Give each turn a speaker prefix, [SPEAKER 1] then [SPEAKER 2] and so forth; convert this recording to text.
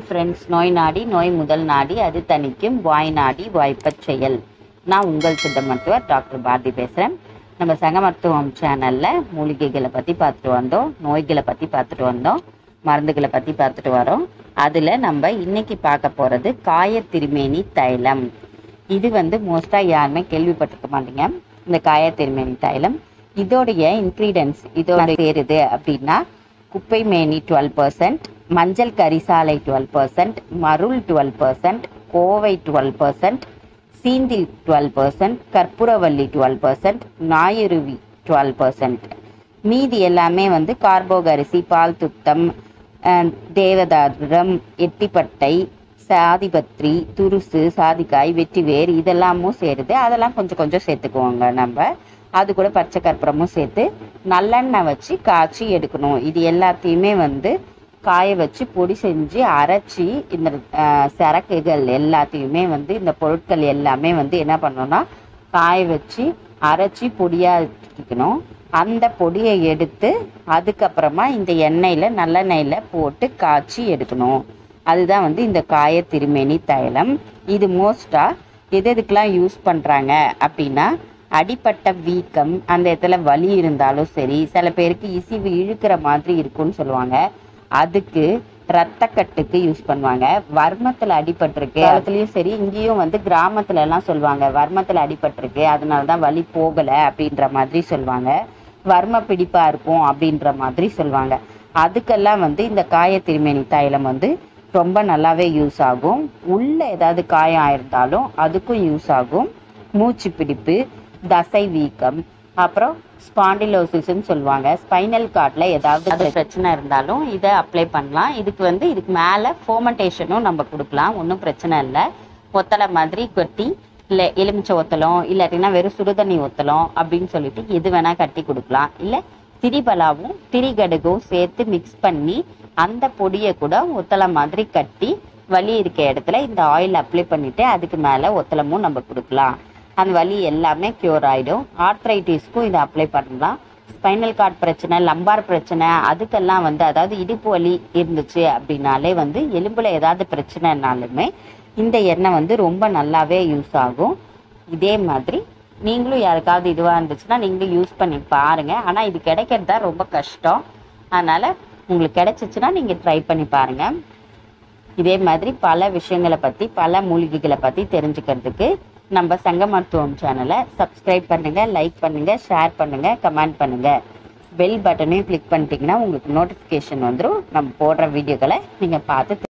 [SPEAKER 1] friends நோய் நாடி நோய் முதல் நாடி அது தணிக்கும் வாய் நாடி வாய்ப்பச் செயல் நான் உங்கள் சித்த மருத்துவர் டாக்டர் பாரதி பேசுகிறேன் நம்ம சங்க மருத்துவம் சேனலில் மூலிகைகளை பற்றி பார்த்துட்டு வந்தோம் நோய்களை பற்றி பார்த்துட்டு வந்தோம் மருந்துகளை பற்றி பார்த்துட்டு வரோம் அதில் நம்ம இன்னைக்கு பார்க்க போகிறது காய திருமேனி தைலம் இது வந்து மோஸ்ட்டாக யாருமே கேள்விப்பட்டிருக்க மாட்டீங்க இந்த காய திருமேனி தைலம் இதோடைய இன்க்ரீடியன்ஸ் இதோட சேருது அப்படின்னா குப்பை மேனி டுவெல் பர்சன்ட் மஞ்சள் கரிசாலை டுவெல் பர்சன்ட் மருள் டுவெல் பர்சன்ட் கோவை டுவெல் பர்சன்ட் சீந்தில் டுவெல் பர்சன்ட் கற்பூரவல்லி டுவெல் பர்சன்ட் நாயுருவி டுவெல் பர்சன்ட் மீதி எல்லாமே வந்து கார்போகரிசி பால் துத்தம் அஹ், தேவதாருடம் எட்டிப்பட்டை சாதிபத்ரி துருசு சாதிக்காய் வெற்றிவேர் இதெல்லாமும் சேருது அதெல்லாம் கொஞ்சம் கொஞ்சம் சேர்த்துக்குவோங்க நம்ம அது கூட பச்சை கற்பூரமும் சேர்த்து நல்லெண்ணெய் வச்சு காய்ச்சி எடுக்கணும் இது எல்லாத்தையுமே வந்து காய வச்சு பொடி செஞ்சு அரைச்சி இந்த அஹ், சரக்குகள் எல்லாத்தையுமே வந்து இந்த பொருட்கள் எல்லாமே வந்து என்ன பண்ணணும்னா காய வச்சு அரைச்சி பொடியாக்கிக்கணும் அந்த பொடியை எடுத்து அதுக்கப்புறமா இந்த எண்ணெயில் நல்லெண்ணெயில் போட்டு காய்ச்சி எடுக்கணும் அதுதான் வந்து இந்த காய திருமேனி தைலம் இது மோஸ்ட்டாக எது எதுக்கெல்லாம் யூஸ் பண்ணுறாங்க அப்படின்னா அடிப்பட்ட வீக்கம் அந்த இடத்துல வலி இருந்தாலும் சரி சில பேருக்கு இசிவு இழுக்கிற மாதிரி இருக்கும்னு சொல்லுவாங்க அதுக்கு ரத்தக்கட்டுக்கு யூஸ் பண்ணுவாங்க வர்மத்துல அடிபட்டிருக்கு காலத்துலயும் சரி இங்கேயும் வந்து கிராமத்துல எல்லாம் சொல்லுவாங்க வர்மத்துல அடிபட்டிருக்கு அதனாலதான் வலி போகல அப்படின்ற மாதிரி சொல்லுவாங்க வர்ம பிடிப்பா இருக்கும் அப்படின்ற மாதிரி சொல்லுவாங்க அதுக்கெல்லாம் வந்து இந்த காய திருமேனி தைலம் வந்து ரொம்ப நல்லாவே யூஸ் ஆகும் உள்ள ஏதாவது காயம் ஆயிருந்தாலும் அதுக்கும் யூஸ் ஆகும் மூச்சு பிடிப்பு தசை வீக்கம் அப்புறம் ஸ்பாண்டிலோசிஸ்ன்னு சொல்லுவாங்க ஸ்பைனல் கார்டில் ஏதாவது அது பிரச்சனை இருந்தாலும் இதை அப்ளை பண்ணலாம் இதுக்கு வந்து இதுக்கு மேலே ஃபோமெண்டேஷனும் நம்ம கொடுக்கலாம் ஒன்றும் பிரச்சனை இல்லை ஒத்தலை மாதிரி கொட்டி இல்லை எலுமிச்சை ஒத்தலம் இல்லாட்டினா வெறும் சுடுதண்ணி ஒத்தலம் அப்படின்னு சொல்லிட்டு எது வேணால் கட்டி கொடுக்கலாம் இல்லை திரிபலாவும் திரிகடுகும் சேர்த்து மிக்ஸ் பண்ணி அந்த பொடியை கூட ஒத்தலை மாதிரி கட்டி வலி இருக்க இடத்துல இந்த ஆயில் அப்ளை பண்ணிட்டு அதுக்கு மேலே ஒத்தலமும் நம்ம கொடுக்கலாம் அந்த வலி எல்லாமே க்யூர் ஆகிடும் ஆர்த்ரைட்டிஸ்க்கும் இதை அப்ளை பண்ணலாம் ஸ்பைனல் கார்ட் பிரச்சனை லம்பார் பிரச்சனை அதுக்கெல்லாம் வந்து அதாவது இடுப்பு வலி இருந்துச்சு அப்படின்னாலே வந்து எலும்புல ஏதாவது பிரச்சனைனாலுமே இந்த எண்ணெய் வந்து ரொம்ப நல்லாவே யூஸ் ஆகும் இதே மாதிரி நீங்களும் யாருக்காவது இதுவாக இருந்துச்சுன்னா நீங்களும் யூஸ் பண்ணி பாருங்க ஆனால் இது கிடைக்கிறது தான் ரொம்ப கஷ்டம் அதனால உங்களுக்கு கிடைச்சிச்சுன்னா நீங்கள் ட்ரை பண்ணி பாருங்க இதே மாதிரி பல விஷயங்களை பற்றி பல மூலிகைகளை பற்றி தெரிஞ்சுக்கிறதுக்கு நம்ம சங்க மருத்துவம் சேனலை சப்ஸ்கிரைப் பண்ணுங்க லைக் பண்ணுங்க ஷேர் பண்ணுங்க கமெண்ட் பண்ணுங்க பெல் பட்டனையும் கிளிக் பண்ணிட்டீங்கன்னா உங்களுக்கு நோட்டிஃபிகேஷன் வந்துடும் நம்ம போடுற வீடியோக்களை நீங்கள் பார்த்து